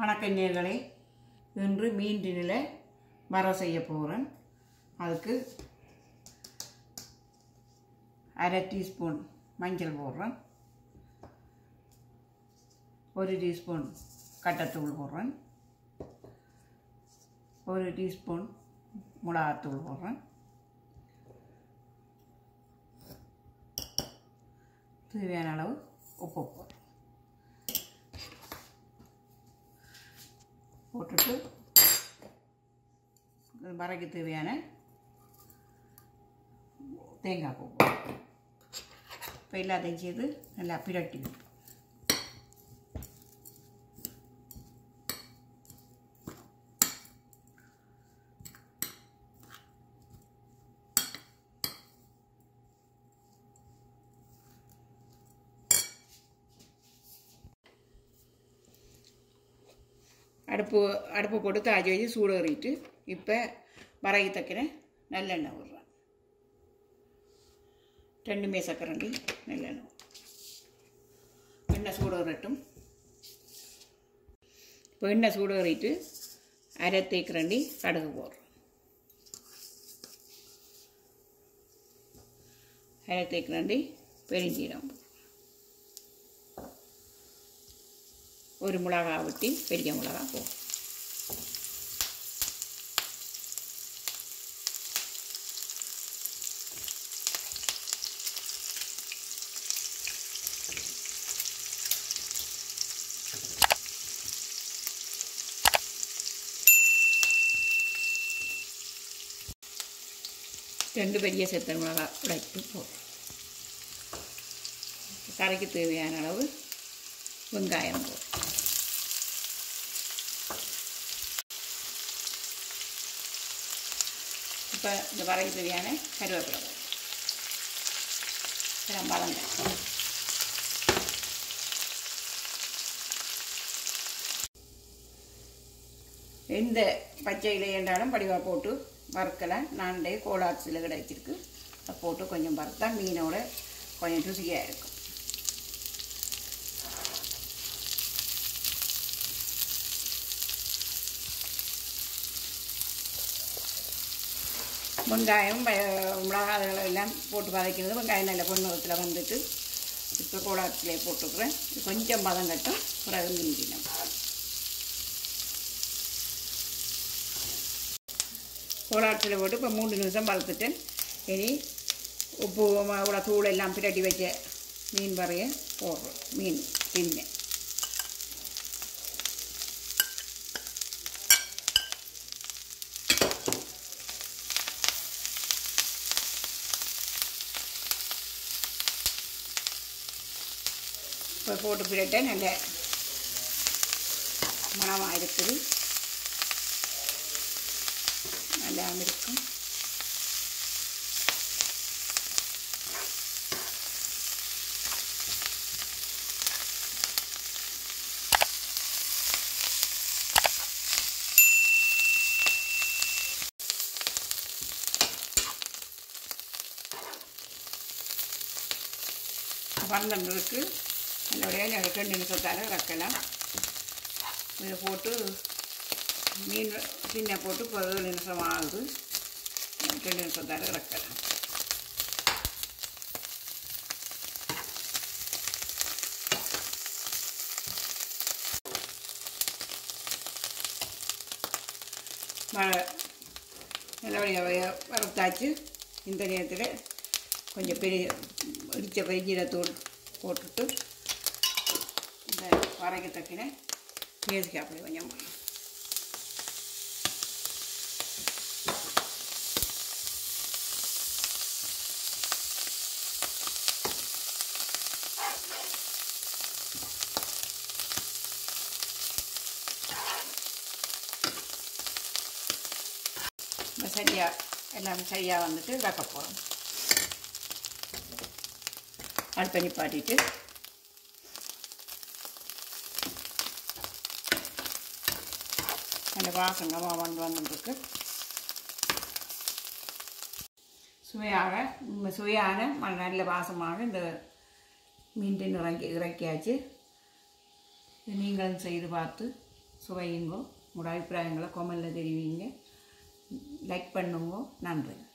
வணக்கஞ்சர்களே இன்று மீன் டின்னில் வர செய்ய போகிறேன் அதுக்கு அரை டீஸ்பூன் மஞ்சள் போடுறேன் ஒரு டீஸ்பூன் கட்டத்தூள் போடுறேன் ஒரு டீஸ்பூன் மிளகாத்தூள் போடுறேன் தேவையான அளவு உப்பு போடுறேன் போட்டுட்டு வரைக்கு தேவையான தேங்காய் பூ போடுறேன் இப்போ எல்லாத்தையும் செய்து நல்லா பிரட்டி விட்டு அடுப்பு அடுப்பு போட்டு தாஜி வச்சு சூடு ஏறிட்டு இப்போ வரைக்கு தக்கிற நல்லெண்ணெய் விடுறேன் ரெண்டுமே சக்கரண்டி நல்லெண்ணெய் எண்ணெய் சூடு ஏறட்டும் இப்போ எண்ணெய் சூடு ஏறிட்டு அரை தேக்கரண்டி கடுகு போடுறோம் அரை தேக்கரண்டி பெருஞ்சீரம் ஒரு மிளகா வெட்டி பெரிய மிளகா போடும் ரெண்டு பெரிய செத்தல் மிளகா உடைத்து போடும் கரைக்கு தேவையான அளவு வெங்காயம் போடும் இப்போ இந்த வரைக்கு தேவையான கருவேப்பிலை போடும் இதெல்லாம் வளங்க எந்த பச்சை இலை என்றாலும் படிவா போட்டு வறுக்கலாம் நான்டே கோலாட்சியில் கிடைச்சிருக்கு அதை போட்டு கொஞ்சம் வறுத்தா மீனோட கொஞ்சம் ருசியாக இருக்கும் வெங்காயம் மிளகாய் எல்லாம் போட்டு வதக்கிறது வெங்காயம் நல்ல பொன்னிறத்தில் வந்துட்டு இப்போ கோலாட்டிலே போட்டுக்கிறேன் கொஞ்சம் பதம் கட்டும் பிறகு மீண்டினம் கோலாட்டில் போட்டு இப்போ மூணு நிமிஷம் வளர்த்துட்டேன் இனி உப்பு இவ்வளோ தூள் எல்லாம் பிரட்டி வச்ச மீன் வரைய போடுறோம் மீன் தின்னு இப்போ போட்டு பிறட்ட நல்ல மணமாக இருக்குது நல்லா இருக்கும் பன்னெண்டுக்கு நல்லபடியாக ரெண்டு நிமிஷத்தால் இறக்கலாம் இதை போட்டு மீன் சின்ன போட்டு பதினேழு நிமிஷம் ஆகுது ரெண்டு நிமிஷத்தால் இறக்கலாம் நல்லபடியாக வறுத்தாச்சு இந்த நேரத்தில் கொஞ்சம் பெரிய இடித்த பெருஞ்சீரத்தூள் போட்டுட்டு இந்த வரைக்கு தக்கின பேசிக்க அப்படி கொஞ்சம் சரியாக எல்லாம் சரியாக வந்துட்டு இறக்க போகிறோம் அடுப்பை நிப்பாட்டிட்டு அந்த வாசங்கமாக வந்து வந்துருக்கு சுவையாக உம், சுவையான ம- நல்ல வாசமாக இந்த மீன் இறக்கி இறக்கியாச்சு இது நீங்களும் செய்து பார்த்து சுவையுங்கோ உங்களோட அபிப்பிராயங்களை கொமெண்டில் தெரிவிங்க லைக் பண்ணுங்க நன்றி